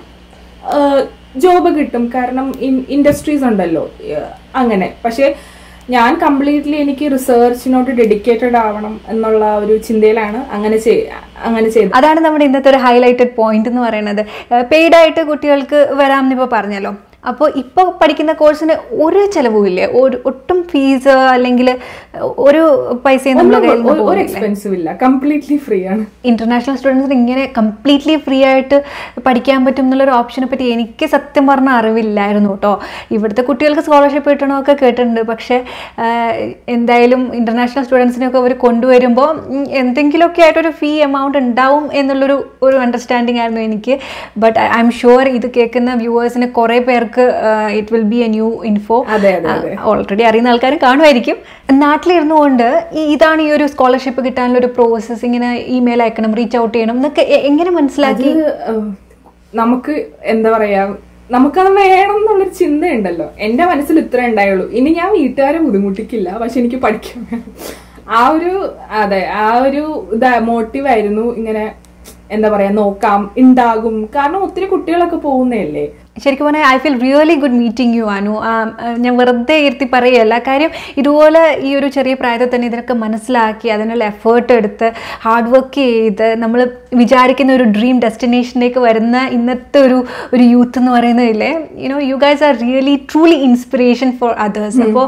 S2: ജോബ് കിട്ടും കാരണം ഇൻഡസ്ട്രീസ് ഉണ്ടല്ലോ ഏഹ്, അങ്ങനെ പക്ഷെ ഞാൻ കംപ്ലീറ്റ്ലി എനിക്ക് റിസർച്ചിനോട് ഡെഡിക്കേറ്റഡ് ആവണം എന്നുള്ള ഒരു ചിന്തയിലാണ് അങ്ങനെ ചെയ്- അങ്ങനെ ചെയ്തത്
S1: അതാണ് നമ്മുടെ ഇന്നത്തെ ഒരു ഹൈലൈറ്റഡ് പോയിന്റ് എന്ന് പറയുന്നത് പെയ്ഡ് ആയിട്ട് കുട്ടികൾക്ക് വരാമെന്ന് ഇപ്പോൾ പറഞ്ഞല്ലോ അപ്പോൾ ഇപ്പോൾ പഠിക്കുന്ന കോഴ്സിന് ഒരു ചെലവുമില്ലേ ഒരു ഒട്ടും ഫീസ് അല്ലെങ്കിൽ ഒരു പൈസയും നമ്മുടെ കയ്യിൽ നിന്ന്
S2: ഒരു- ഒരു
S1: പോകുന്നില്ല
S2: എക്സ്പെൻസീവ് ഇല്ല കംപ്ലീറ്റ്ലി ഫ്രീ ആണ്
S1: ഇന്റർനാഷണൽ സ്റ്റുഡൻസിന് ഇങ്ങനെ കംപ്ലീറ്റ്ലി ഫ്രീ ആയിട്ട് പഠിക്കാൻ പറ്റും എന്നുള്ളൊരു ഓപ്ഷനെ പറ്റി എനിക്ക് സത്യം പറഞ്ഞ അറിവില്ലായിരുന്നു കേട്ടോ ഇവിടുത്തെ കുട്ടികൾക്ക് സ്കോളർഷിപ്പ് കിട്ടണമൊക്കെ കേട്ടിട്ടുണ്ട് പക്ഷേ ആഹ്, എന്തായാലും ഇന്റർനാഷണൽ സ്റ്റുഡൻസിനെയൊക്കെ അവർ കൊണ്ടുവരുമ്പോൾ ഉം, എന്തെങ്കിലുമൊക്കെ ആയിട്ടൊരു ഫീ എമൗണ്ട് ഉണ്ടാവും എന്നുള്ളൊരു ഒരു അണ്ടർസ്റ്റാൻഡിങ് ആയിരുന്നു എനിക്ക് ബട്ട് ഐ എം ഷുവർ ഇത് കേൾക്കുന്ന വ്യൂവേഴ്സിന് കുറേ പേർക്ക് it will be a new info
S2: അതെ അതെ അതെ
S1: ഓൾറെഡി അറിയുന്ന ആൾക്കാരും കാണുമായിരിക്കും നാട്ടിലിരുന്നു കൊണ്ട് ഈ ഇതാണ് ഈ ഒരു സ്കോളർഷിപ്പ് കിട്ടാനുള്ള ഒരു പ്രോസസ്സ് ഇങ്ങനെ ഇമെയിൽ അയക്കണം റീച്ച് ഔട്ട് ചെയ്യണം എന്നൊക്കെ എ- എങ്ങനെ മനസ്സിലാക്കി
S2: അത് ഏഹ്, നമുക്ക് എന്താ പറയാ നമുക്കത് വേണം എന്നുള്ളൊരു ചിന്തയുണ്ടല്ലോ എന്റെ മനസ്സിൽ ഇത്ര ഉണ്ടായുള്ളൂ ഇനി ഞാൻ വീട്ടുകാരെ ബുദ്ധിമുട്ടിക്കില്ല പക്ഷെ എനിക്ക് പഠിക്കാൻ വേണം ആ ഒരു അതെ ആ ഒരു ഇതാ മോട്ടീവായിരുന്നു ഇങ്ങനെ എന്താ പറയാ നോക്കാം ഉണ്ടാകും കാരണം ഒത്തിരി കുട്ടികളൊക്കെ പോകുന്നതല്ലേ
S1: ശരിക്കും പറഞ്ഞാൽ I feel really good meeting you Anu ആ, ആ, ഞാൻ വെറുതെ ഇരുത്തി പറയുകയല്ല കാര്യം ഇതുപോലെ ഈ ഒരു ചെറിയ പ്രായത്തിൽ തന്നെ ഇതിനൊക്കെ മനസ്സിലാക്കി അതിനുള്ള എഫേർട്ട് എടുത്ത് ഹാർഡ് വർക്ക് ചെയ്ത് നമ്മൾ വിചാരിക്കുന്ന ഒരു ഡ്രീം ഡെസ്റ്റിനേഷനിലേക്ക് വരുന്ന ഇന്നത്തെ ഒരു ഒരു യൂത്ത് എന്ന് പറയുന്നതില്ലേ you know you guys are really truly inspiration for others അപ്പോൾ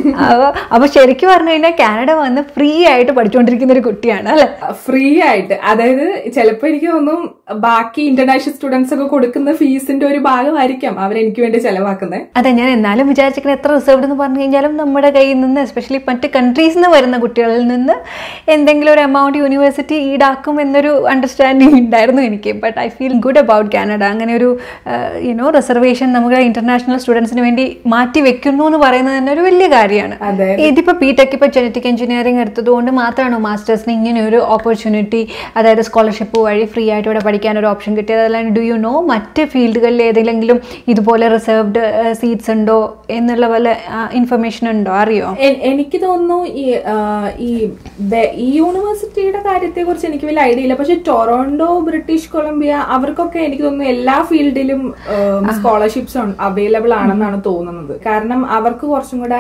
S1: അപ്പോൾ ശരിക്കും പറഞ്ഞു കഴിഞ്ഞാൽ കാനഡ വന്ന് ഫ്രീ ആയിട്ട് പഠിച്ചുകൊണ്ടിരിക്കുന്ന ഒരു കുട്ടിയാണ് അല്ലേ
S2: ഫ്രീ ആയിട്ട് അതായത് ചിലപ്പോ എനിക്ക് തോന്നും ബാക്കി ഇന്റർനാഷണൽ സ്റ്റുഡൻസ് ഒക്കെ കൊടുക്കുന്ന ഫീസിന്റെ ഒരു ഭാഗമായിരിക്കാം അവരെനിക്ക് വേണ്ടി ചെലവാക്കുന്നത്
S1: അതെ ഞാൻ എന്നാലും വിചാരിച്ചിരിക്കുന്നത് എത്ര റിസർവ്ഡ് എന്ന് പറഞ്ഞു കഴിഞ്ഞാലും നമ്മുടെ കയ്യിൽ നിന്ന് എസ്പെഷ്യലി മറ്റ് കൺട്രീസിൽ നിന്ന് വരുന്ന കുട്ടികളിൽ നിന്ന് എന്തെങ്കിലും ഒരു എമൗണ്ട് യൂണിവേഴ്സിറ്റി ഈടാക്കും എന്നൊരു അണ്ടർസ്റ്റാൻഡിങ് ഉണ്ടായിരുന്നു എനിക്ക് but I feel good about Canada അങ്ങനെ ഒരു യുനോ റിസർവേഷൻ നമ്മുടെ ഇന്റർനാഷണൽ സ്റ്റുഡൻസിന് വേണ്ടി മാറ്റി വെക്കുന്നു എന്ന് പറയുന്നത് തന്നെ ഒരു വലിയ കാര്യമാണ്
S2: അതെ
S1: ഇതിപ്പോൾ ബി ടെക് ഇപ്പോൾ ജനറ്റിക് എഞ്ചിനീയറിംഗ് എടുത്തതുകൊണ്ട് മാത്രമാണോ മാസ്റ്റേഴ്സിന് ഇങ്ങനെ ഒരു ഓപ്പർച്യൂണിറ്റി അതായത് സ്കോളർഷിപ്പ് വഴി ഫ്രീ ആയിട്ട് ഇവിടെ പഠിക്കാൻ ഒരു ഓപ്ഷൻ കിട്ടിയത് അല്ലാണ്ട് ഡു യു നോ മറ്റ് ഫീൽഡുകളിൽ ഏതെങ്കിലും ഇതുപോലെ റിസർവ്ഡ് സീറ്റ്സ് ഉണ്ടോ എന്നുള്ള വല്ല ഇൻഫർമേഷൻ ഉണ്ടോ അറിയോ
S2: എ- എനിക്ക് തോന്നുന്നു ഈ ആ, ഈ ബെ- ഈ യൂണിവേഴ്സിറ്റിയുടെ കാര്യത്തെ കുറിച്ച് എനിക്ക് വലിയ ഐഡിയ ഇല്ല പക്ഷെ ടൊറോണ്ടോ ബ്രിട്ടീഷ് കൊളംബിയ അവർക്കൊക്കെ എനിക്ക് തോന്നുന്നു എല്ലാ ഫീൽഡിലും സ്കോളർഷിപ്സ് അവൈലബിൾ ആണെന്നാണ് തോന്നുന്നത് കാരണം അവർക്ക് കുറച്ചും കൂടെ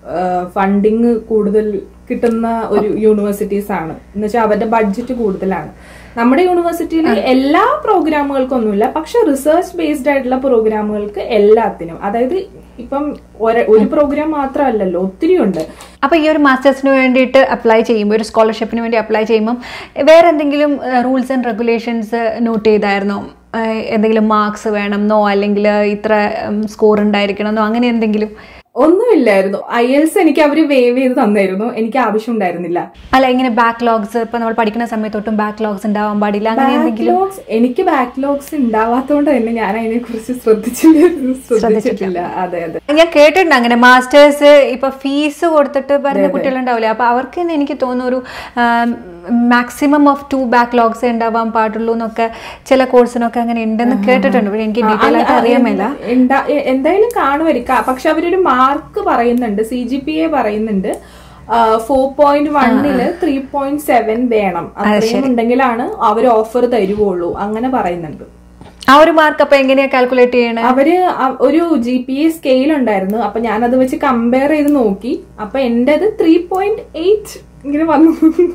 S2: ഫണ്ടിങ് കൂടുതൽ കിട്ടുന്ന ഒരു യൂണിവേഴ്സിറ്റീസ് ആണ് എന്ന് വെച്ചാൽ അവരുടെ ബഡ്ജറ്റ് കൂടുതലാണ് നമ്മുടെ യൂണിവേഴ്സിറ്റിയിൽ എല്ലാ പ്രോഗ്രാമുകൾക്കും ഒന്നുമില്ല പക്ഷെ റിസർച്ച് ബേസ്ഡ് ആയിട്ടുള്ള പ്രോഗ്രാമുകൾക്ക് എല്ലാത്തിനും അതായത് ഇപ്പം ഒര- ഒരു പ്രോഗ്രാം മാത്രമല്ലല്ലോ ഒത്തിരി ഉണ്ട്
S1: അപ്പോൾ ഈ ഒരു മാസ്റ്റേഴ്സിന് വേണ്ടിയിട്ട് അപ്ലൈ ചെയ്യുമ്പോൾ ഒരു സ്കോളർഷിപ്പിന് വേണ്ടി അപ്ലൈ ചെയ്യുമ്പം വേറെ എന്തെങ്കിലും റൂൾസ് ആൻഡ് റെഗുലേഷൻസ് നോട്ട് ചെയ്തായിരുന്നോ ഏഹ് എന്തെങ്കിലും മാർക്സ് വേണമെന്നോ അല്ലെങ്കിൽ ഇത്ര സ്കോർ ഉണ്ടായിരിക്കണമെന്നോ അങ്ങനെ എന്തെങ്കിലും
S2: ഒന്നുമില്ലായിരുന്നു ഐ എൽസ് എനിക്ക് അവര് വേവ് ചെയ്ത് തന്നായിരുന്നു എനിക്ക് ആവശ്യം ഉണ്ടായിരുന്നില്ല
S1: അല്ല ഇങ്ങനെ ബാക്ക്ലോഗ്സ് ഇപ്പൊ നമ്മൾ പഠിക്കുന്ന സമയത്തൊട്ടും ബാക്ക്ലോഗ്സ് ഉണ്ടാവാൻ പാടില്ല അങ്ങനെ എന്തെങ്കിലും
S2: ബാക്ക്ലോഗ്സ് എനിക്ക് ബാക്ക്ലോഗ്സ് ഉണ്ടാവാത്തോണ്ട് തന്നെ ഞാൻ അതിനെ കുറിച്ച് ശ്രദ്ധിച്ചില്ല ശ്രദ്ധിച്ചിട്ടില്ല അതെ അതെ
S1: ഞാൻ കേട്ടിട്ടുണ്ട് അങ്ങനെ മാസ്റ്റേഴ്സ് ഇപ്പൊ ഫീസ് കൊടുത്തിട്ട് വരുന്ന കുട്ടികളുണ്ടാവില്ലേ അപ്പൊ അവർക്ക് തന്നെ എനിക്ക് തോന്നുന്നു ഒരു മാക്സിമം ഓഫ് ടു ബാക്ക്ലോഗ്സ് ഉണ്ടാവാൻ പാടുള്ളൂ എന്നൊക്കെ ചില കോഴ്സിനൊക്കെ അങ്ങനെ ഉണ്ടെന്ന് കേട്ടിട്ടുണ്ട് പക്ഷെ എനിക്ക് ഡീറ്റെയിൽ ആയിട്ട് അറിയാൻ മേല
S2: എന്താ- എ- എന്തായാലും കാണുമായിരിക്കും പക്ഷെ അവരൊരു മാർക്ക് പറയുന്നുണ്ട് സി ജി പി എ പറയുന്നുണ്ട് ഫോർ പോയിന്റ് വണ്ണില് ത്രീ പോയിന്റ് സെവൻ വേണം അത്രയും ഉണ്ടെങ്കിലാണ് അവർ ഓഫർ തരുവുള്ളൂ അങ്ങനെ പറയുന്നുണ്ട്
S1: ആ ഒരു മാർക്ക് അപ്പൊ എങ്ങനെയാ കാൽക്കുലേറ്റ് ചെയ്യണേ
S2: അവര് അ- ഒരു ജി പി എ സ്കെയിൽ ഉണ്ടായിരുന്നു അപ്പൊ ഞാൻ അത് വെച്ച് കമ്പയർ ചെയ്ത് നോക്കി അപ്പൊ എന്റേത് ത്രീ പോയിന്റ് എയ്റ്റ് ഇങ്ങനെ വന്നു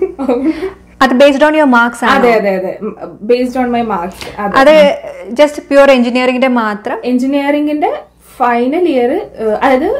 S1: അത് ബേസ്ഡ് ഓൺ യുവർ മാർക്സ് ആണ്
S2: അതെ അതെ അതെ ബേസ്ഡ് ഓൺ മൈ മാർക്സ് അതെ
S1: അത് ജസ്റ്റ് പ്യുവർ എഞ്ചിനീയറിംഗിന്റെ മാത്രം
S2: എഞ്ചിനീയറിംഗിന്റെ ഫൈനൽ ഇയർ അതായത്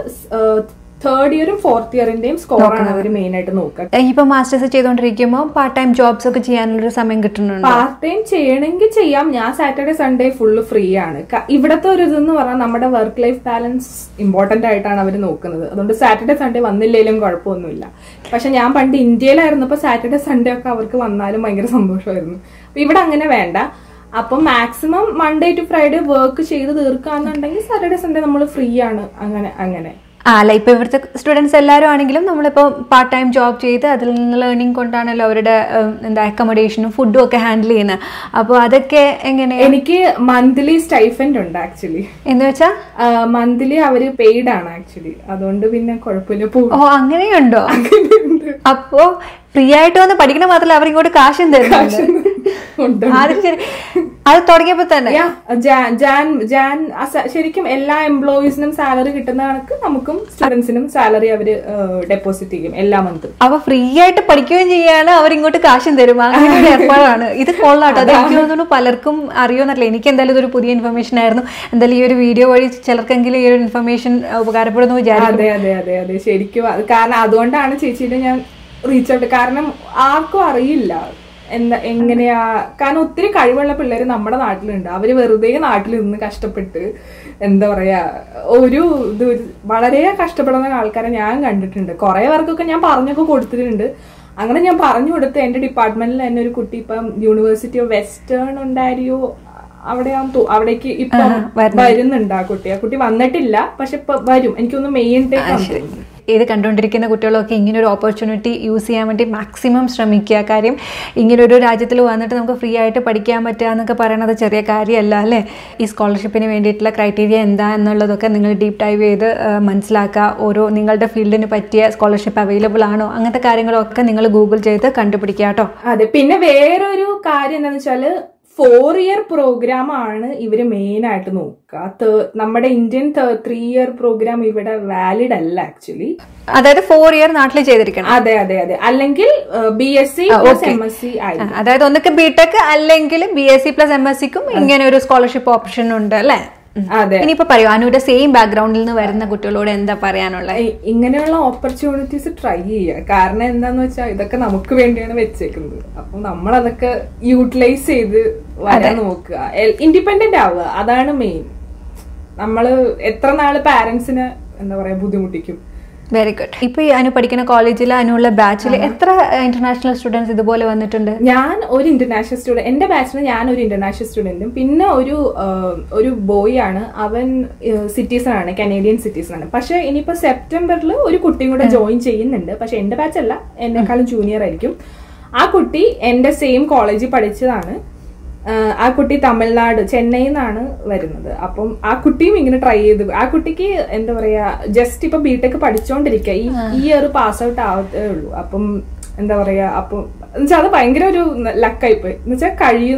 S2: തേർഡ് ഇയറും ഫോർത്ത് ഇയറിന്റെയും സ്കോറാണ് അവർ മെയിൻ ആയിട്ട് നോക്കുക
S1: ഇപ്പൊ മാസ്റ്റേഴ്സ് ചെയ്തുകൊണ്ടിരിക്കുമ്പോൾ പാർട്ട് ടൈം ജോബ്സ് ഒക്കെ ചെയ്യാനുള്ളൊരു സമയം കിട്ടുന്നുണ്ട്
S2: പാർട്ട് ടൈം ചെയ്യണമെങ്കിൽ ചെയ്യാം ഞാൻ സാറ്റർഡേ സൺഡേ ഫുള്ള് ഫ്രീ ആണ് ക- ഇവിടത്തെ ഒരു ഇതെന്ന് പറഞ്ഞാൽ നമ്മുടെ വർക്ക് ലൈഫ് ബാലൻസ് ഇമ്പോർട്ടന്റ് ആയിട്ടാണ് അവർ നോക്കുന്നത് അതുകൊണ്ട് സാറ്റർഡേ സൺഡേ വന്നില്ലെങ്കിലും കുഴപ്പമൊന്നുമില്ല പക്ഷെ ഞാൻ പണ്ട് ഇന്ത്യയിലായിരുന്നപ്പോ സാറ്റർഡേ സൺഡേ ഒക്കെ അവർക്ക് വന്നാലും ഭയങ്കര സന്തോഷമായിരുന്നു അപ്പൊ ഇവിടെ അങ്ങനെ വേണ്ട അപ്പം maximum Monday to Friday work ചെയ്ത് തീർക്കാന്നുണ്ടെങ്കിൽ സാറ്റർഡേ സൺഡേ നമ്മൾ ഫ്രീ ആണ് അങ്ങനെ അങ്ങനെ
S1: ആ അല്ല ഇപ്പൊ ഇവിടുത്തെ സ്റ്റുഡൻസ് എല്ലാവരും ആണെങ്കിലും നമ്മളിപ്പോൾ പാർട്ട് ടൈം ജോബ് ചെയ്ത് അതിൽ നിന്നുള്ള ഏർണിംഗ് കൊണ്ടാണല്ലോ അവരുടെ ഉം, എന്താ അക്കോമഡേഷനും ഫുഡും ഒക്കെ ഹാൻഡിൽ ചെയ്യുന്നത് അപ്പോൾ അതൊക്കെ എങ്ങനെ
S2: എനിക്ക് മന്ത്ലി സ്റ്റൈഫൻഡ് ഉണ്ട് ആക്ച്വലി
S1: എന്ന് വെച്ചാ
S2: മന്ത്ലി അവര് പെയ്ഡ് ആണ് ആക്ച്വലി അതുകൊണ്ട് പിന്നെ കുഴപ്പമില്ല പോകും
S1: ഓ അങ്ങനെയുണ്ടോ അപ്പോ ഫ്രീ ആയിട്ട് വന്ന് പഠിക്കണ മാത്രമല്ല അവർ ഇങ്ങോട്ട് കാശും തരുന്നുണ്ട്
S2: ഉണ്ട്
S1: അത് ശരി അത് തുടങ്ങിയപ്പോ തന്നെ
S2: Yeah, ജാൻ ജാൻ ജാൻ അസ- ശരിക്കും എല്ലാ എംപ്ലോയീസിനും സാലറി കിട്ടുന്ന കണക്ക് നമുക്കും സ്റ്റുഡൻസിനും സാലറി അവര് ഡെപ്പോസിറ്റ് ചെയ്യും എല്ലാ മന്തും
S1: അപ്പൊ ഫ്രീ ആയിട്ട് പഠിക്കുകയും ചെയ്യാണ് അവർ ഇങ്ങോട്ട് കാശും തരും അങ്ങനെ ഒരു ഏർപ്പാടാണ് ഇത് കൊള്ളാട്ടോ അത് എനിക്ക് തോന്നുന്നു പലർക്കും അറിയുമെന്നറിയില്ല എനിക്ക് എന്തായാലും ഇതൊരു പുതിയ ഇൻഫർമേഷൻ ആയിരുന്നു എന്തായാലും ഈ ഒരു വീഡിയോ വഴി ചിലർക്കെങ്കിലും ഈ ഒരു ഇൻഫർമേഷൻ ഉപകാരപ്പെടുന്നു വിചാരിക്കും
S2: അതെ അതെ അതെ അതെ ശരിക്കും അത് കാരണം അതുകൊണ്ടാണ് ചേച്ചിയുടെ ഞാൻ റീച്ച് ഔട്ട് കാരണം ആർക്കും അറിയില്ല എന്താ എങ്ങനെയാ കാരണം ഒത്തിരി കഴിവുള്ള പിള്ളേര് നമ്മുടെ നാട്ടിലുണ്ട് അവര് വെറുതെ നാട്ടിൽ നിന്ന് കഷ്ടപ്പെട്ട് എന്താ പറയാ ഒരു ഇത് വളരെ കഷ്ടപ്പെടുന്ന ആൾക്കാരെ ഞാൻ കണ്ടിട്ടുണ്ട് കുറെ പേർക്കൊക്കെ ഞാൻ പറഞ്ഞൊക്കെ കൊടുത്തിട്ടുണ്ട് അങ്ങനെ ഞാൻ പറഞ്ഞു കൊടുത്ത് എന്റെ ഡിപ്പാർട്ട്മെന്റിൽ തന്നെ ഒരു കുട്ടി ഇപ്പം യൂണിവേഴ്സിറ്റി ഓഫ് വെസ്റ്റേൺ ഉണ്ടാരിയോ അവിടെ അവിടേക്ക് ഇപ്പം വരുന്നുണ്ട് ആ കുട്ടി ആ കുട്ടി വന്നിട്ടില്ല പക്ഷെ ഇപ്പൊ വരും എനിക്കൊന്ന് മെയിൻ ടൈം
S1: ഇത് കണ്ടുകൊണ്ടിരിക്കുന്ന കുട്ടികളൊക്കെ ഇങ്ങനെ ഒരു ഓപ്പർച്യൂണിറ്റി യൂസ് ചെയ്യാൻ വേണ്ടി മാക്സിമം ശ്രമിക്കുക കാര്യം ഇങ്ങനെ ഒരു രാജ്യത്തിൽ വന്നിട്ട് നമുക്ക് ഫ്രീ ആയിട്ട് പഠിക്കാൻ പറ്റുക എന്നൊക്കെ പറയണത് ചെറിയ കാര്യമല്ല അല്ലേ ഈ സ്കോളർഷിപ്പിന് വേണ്ടിയിട്ടുള്ള ക്രൈറ്റീരിയ എന്താ എന്നുള്ളതൊക്കെ നിങ്ങൾ ഡീപ്പ് ഡൈവ് ചെയ്ത് ആ, മനസ്സിലാക്കുക ഓരോ നിങ്ങളുടെ ഫീൽഡിന് പറ്റിയ സ്കോളർഷിപ്പ് അവൈലബിൾ ആണോ അങ്ങനത്തെ കാര്യങ്ങളൊക്കെ നിങ്ങൾ ഗൂഗിൾ ചെയ്ത് കണ്ടുപിടിക്കുക കേട്ടോ
S2: അതെ പിന്നെ വേറൊരു കാര്യം എന്താണെന്ന് വെച്ചാല് ഫോർ ഇയർ പ്രോഗ്രാം ആണ് ഇവര് മെയിൻ ആയിട്ട് നോക്കുക Thir- നമ്മുടെ ഇന്ത്യൻ ത്രീ ഇയർ പ്രോഗ്രാം ഇവിടെ വാലിഡ് അല്ല ആക്ച്വലി
S1: അതായത് ഫോർ ഇയർ നാട്ടിൽ ചെയ്തിരിക്കണം
S2: അതെ അതെ അതെ അല്ലെങ്കിൽ B S C plus M S C ആയി
S1: ആ, അതായത് ഒന്നൊക്കെ ബിടെക് അല്ലെങ്കിൽ B S C plus M S സിക്കും ഇങ്ങനെ ഒരു സ്കോളർഷിപ്പ് ഓപ്ഷൻ ഉണ്ട് അല്ലേ ഉം.
S2: അതെ
S1: ഇനിയിപ്പോ പറയൂ അനുയുടെ സെയിം ബാക്ക്ഗ്രൗണ്ടിൽ നിന്ന് വരുന്ന കുട്ടികളോട് എന്താ പറയാനുള്ളത്
S2: ഇ- ഇങ്ങനെയുള്ള ഓപ്പർച്യൂണിറ്റീസ് ട്രൈ ചെയ്യുക കാരണം എന്താന്ന് വെച്ചാൽ ഇതൊക്കെ നമുക്ക് വേണ്ടിയാണ് വെച്ചേക്കുന്നത് അപ്പൊ നമ്മൾ അതൊക്കെ യൂട്ടിലൈസ് ചെയ്ത് വരാൻ നോക്കുക ഇൻഡിപെൻഡന്റ് ആവുക അതാണ് മെയിൻ നമ്മള് എത്ര നാള് പാരന്റ്സിനെ എന്താ പറയാ ബുദ്ധിമുട്ടിക്കും
S1: വെരി ഗുഡ് ഇപ്പൊ ഈ അനു പഠിക്കുന്ന കോളേജിൽ അനുള്ള ബാച്ചിൽ എത്ര ഇന്റർനാഷണൽ സ്റ്റുഡൻസ് ഇതുപോലെ വന്നിട്ടുണ്ട്
S2: ഞാൻ ഒരു ഇന്റർനാഷണൽ സ്റ്റുഡന്റ് എന്റെ ബാച്ചിൽ ഞാൻ ഒരു ഇന്റർനാഷണൽ സ്റ്റുഡന്റും പിന്നെ ഒരു ആ, ഒരു ബോയ് ആണ് അവൻ സിറ്റീസൺ ആണ് കനേഡിയൻ സിറ്റീസൺ ആണ് പക്ഷെ ഇനിയിപ്പോ സെപ്റ്റംബറിൽ ഒരു കുട്ടിയും കൂടെ ജോയിൻ ചെയ്യുന്നുണ്ട് പക്ഷെ എന്റെ ബാച്ച് അല്ല എന്നെക്കാളും ജൂനിയർ ആയിരിക്കും ആ കുട്ടി എന്റെ സെയിം കോളേജിൽ പഠിച്ചതാണ് ആ, ആ കുട്ടി തമിഴ്നാട് ചെന്നൈയിൽ നിന്നാണ് വരുന്നത് അപ്പം ആ കുട്ടിയും ഇങ്ങനെ ട്രൈ ചെയ്ത് ആ കുട്ടിക്ക് എന്താ പറയാ ജസ്റ്റ് ഇപ്പൊ ബിടെക് പഠിച്ചോണ്ടിരിക്കുക ഈ ഈ ഇയർ പാസ് ഔട്ട് ആവത്തേ ഉള്ളൂ അപ്പം എന്താ പറയാ അപ്പം എന്നുവെച്ചാൽ അത് ഭയങ്കര ഒരു ലക്കായി പോയി എന്നുവെച്ചാൽ കഴിയുന്നു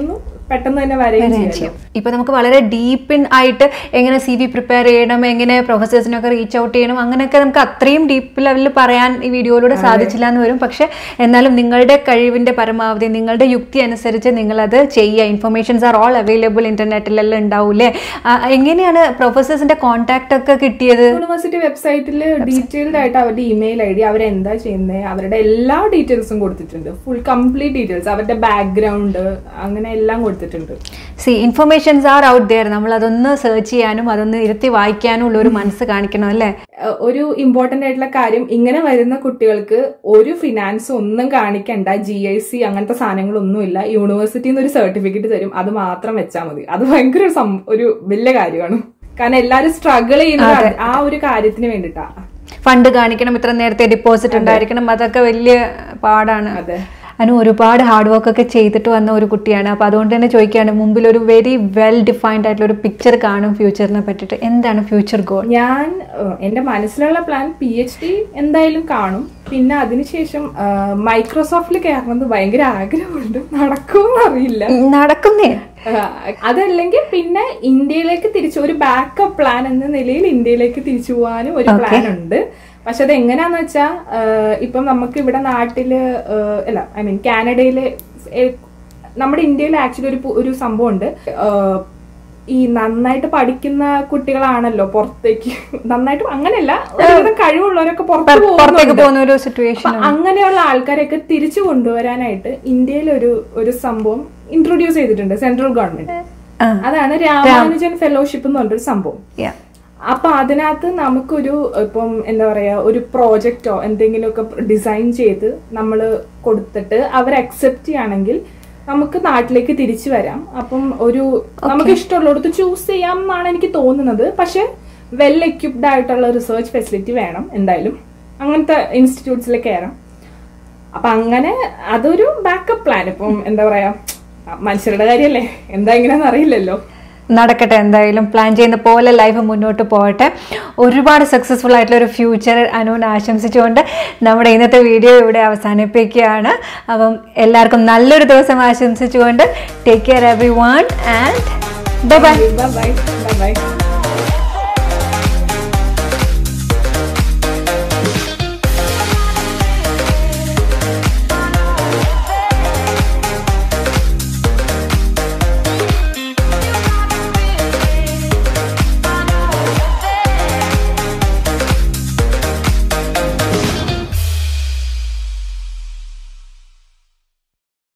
S2: പെട്ടെന്ന് തന്നെ വരെയും ചെയ്യാം
S1: ഇപ്പൊ നമുക്ക് വളരെ ഡീപ്പ് ഇൻ ആയിട്ട് എങ്ങനെ സി വി പ്രിപ്പയർ ചെയ്യണം എങ്ങനെ പ്രൊഫസേഴ്സിനൊക്കെ റീച്ച് ഔട്ട് ചെയ്യണം അങ്ങനെയൊക്കെ നമുക്ക് അത്രയും ഡീപ്പ് ലെവലിൽ പറയാൻ ഈ വീഡിയോയിലൂടെ സാധിച്ചില്ല എന്ന് വരും പക്ഷെ എന്നാലും നിങ്ങളുടെ കഴിവിന്റെ പരമാവധി നിങ്ങളുടെ യുക്തി അനുസരിച്ച് നിങ്ങളത് ചെയ്യുക ഇൻഫർമേഷൻസ് ആർ ഓൾ അവൈലബിൾ ഇന്റർനെറ്റിലെല്ലാം ഉണ്ടാവൂലേ ആ, എങ്ങനെയാണ് പ്രൊഫസേഴ്സിന്റെ കോൺടാക്ട് ഒക്കെ കിട്ടിയത്
S2: യൂണിവേഴ്സിറ്റി വെബ്സൈറ്റിൽ ഡീറ്റെയിൽഡ് ആയിട്ട് അവരുടെ ഇമെയിൽ ഐ ഡി അവരെന്താ ചെയ്യുന്നത് അവരുടെ എല്ലാ ഡീറ്റെയിൽസും കൊടുത്തിട്ടുണ്ട് ഫുൾ കംപ്ലീറ്റ് ഡീറ്റെയിൽസ് അവരുടെ ബാക്ക്ഗ്രൗണ്ട് അങ്ങനെ എല്ലാം കൊടുത്തിട്ടുണ്ട്
S1: see informations are out there നമ്മൾ അതൊന്ന് സെർച്ച് ചെയ്യാനും അതൊന്ന് ഇരുത്തി വായിക്കാനും ഉള്ള ഒരു മനസ്സ് കാണിക്കണം അല്ലേ
S2: ഏഹ് ഒരു ഇമ്പോർട്ടന്റ് ആയിട്ടുള്ള കാര്യം ഇങ്ങനെ വരുന്ന കുട്ടികൾക്ക് ഒരു ഫിനാൻസ് ഒന്നും കാണിക്കണ്ട ജി ഐ സി അങ്ങനത്തെ സാധനങ്ങളൊന്നുമില്ല യൂണിവേഴ്സിറ്റിയിൽ നിന്ന് ഒരു സർട്ടിഫിക്കറ്റ് തരും അത് മാത്രം വെച്ചാൽ മതി അത് ഭയങ്കര ഒരു സം- ഒരു വലിയ കാര്യമാണ് കാരണം എല്ലാരും സ്ട്രഗിൾ ചെയ്യുന്നത് അത് ആ ഒരു കാര്യത്തിന് വേണ്ടിട്ടാ
S1: ഫണ്ട് കാണിക്കണം ഇത്ര നേരത്തെ ഡിപ്പോസിറ്റ് ഉണ്ടായിരിക്കണം അതൊക്കെ വലിയ പാടാണ്
S2: അതെ
S1: അനു ഒരുപാട് ഹാർഡ് വർക്ക് ഒക്കെ ചെയ്തിട്ട് വന്ന ഒരു കുട്ടിയാണ് അപ്പൊ അതുകൊണ്ട് തന്നെ ചോദിക്കുകയാണ് മുമ്പിൽ ഒരു വെരി വെൽ ഡിഫൈൻഡ് ആയിട്ടുള്ള ഒരു പിക്ചർ കാണും ഫ്യൂച്ചറിനെ പറ്റിയിട്ട് എന്താണ് ഫ്യൂച്ചർ ഗോൾ
S2: ഞാൻ ഏഹ്, എന്റെ മനസ്സിലുള്ള പ്ലാൻ പി എച്ച് ഡി എന്തായാലും കാണും പിന്നെ അതിനുശേഷം ഏഹ്, മൈക്രോസോഫ്റ്റിൽ കയറണമെന്ന് ഭയങ്കര ആഗ്രഹമുണ്ട് നടക്കുമെന്ന് അറിയില്ല
S1: നടക്കുന്നേ
S2: ഏഹ്, അതല്ലെങ്കിൽ പിന്നെ ഇന്ത്യയിലേക്ക് തിരിച്ചു ഒരു ബാക്കപ്പ് പ്ലാൻ എന്ന നിലയിൽ ഇന്ത്യയിലേക്ക് തിരിച്ചു പോകാനും ഒരു പ്ലാൻ ഉണ്ട് പക്ഷെ അത് എങ്ങനെയാന്ന് വെച്ചാ ഏഹ്, ഇപ്പം നമുക്ക് ഇവിടെ നാട്ടില് ഏഹ്, അല്ല ഐ മീൻ കാനഡയില് ഏഹ്, നമ്മുടെ ഇന്ത്യയിൽ ആക്ച്വലി ഒരു പു- ഒരു സംഭവം ഉണ്ട് ഏഹ്, ഈ നന്നായിട്ട് പഠിക്കുന്ന കുട്ടികളാണല്ലോ പുറത്തേക്ക് നന്നായിട്ട് അങ്ങനെയല്ല ഒരുവിധം കഴിവുള്ളവരൊക്കെ പുറത്ത്
S1: പുറത്തേക്ക്
S2: പോകുന്നുണ്ട്
S1: പോകുന്ന ഒരു സിറ്റുവേഷൻ
S2: അപ്പൊ അങ്ങനെയുള്ള ആൾക്കാരെയൊക്കെ തിരിച്ചു കൊണ്ടുവരാനായിട്ട് ഇന്ത്യയിൽ ഒരു ഒരു സംഭവം ഇൻട്രൊഡ്യൂസ് ചെയ്തിട്ടുണ്ട് സെൻട്രൽ ഗവൺമെന്റ് അതാണ് രാമാനുജൻ ഫെലോഷിപ്പ് എന്ന് പറഞ്ഞൊരു സംഭവം അപ്പൊ അതിനകത്ത് നമുക്കൊരു ഇപ്പം എന്താ പറയാ ഒരു പ്രോജക്റ്റോ എന്തെങ്കിലുമൊക്കെ ഡിസൈൻ ചെയ്ത് നമ്മൾ കൊടുത്തിട്ട് അവർ അക്സെപ്റ്റ് ചെയ്യുകയാണെങ്കിൽ നമുക്ക് നാട്ടിലേക്ക് തിരിച്ചു വരാം അപ്പം ഒരു നമുക്ക് ഇഷ്ടമുള്ളിടത്ത് ചൂസ് ചെയ്യാം എന്നാണ് എനിക്ക് തോന്നുന്നത് പക്ഷെ വെൽ എക്യുപ്ഡ് ആയിട്ടുള്ള റിസർച്ച് ഫെസിലിറ്റി വേണം എന്തായാലും അങ്ങനത്തെ ഇൻസ്റ്റിറ്റ്യൂട്ട്സിൽ കയറാം അപ്പൊ അങ്ങനെ അതൊരു ബാക്കപ്പ് പ്ലാൻ ഇപ്പം എന്താ പറയാ മനുഷ്യരുടെ കാര്യല്ലേ എന്താ എങ്ങനെയാന്ന് അറിയില്ലല്ലോ
S1: നടക്കട്ടെ എന്തായാലും പ്ലാൻ ചെയ്യുന്ന പോലെ ലൈഫ് മുന്നോട്ട് പോകട്ടെ ഒരുപാട് സക്സസ്ഫുൾ ആയിട്ടുള്ള ഒരു ഫ്യൂച്ചർ അനുവിന് ആശംസിച്ചുകൊണ്ട് നമ്മുടെ ഇന്നത്തെ വീഡിയോ ഇവിടെ അവസാനിപ്പിക്കുകയാണ് അപ്പം എല്ലാവർക്കും നല്ലൊരു ദിവസം ആശംസിച്ചുകൊണ്ട് take care everyone and bye bye
S2: bye bye bye by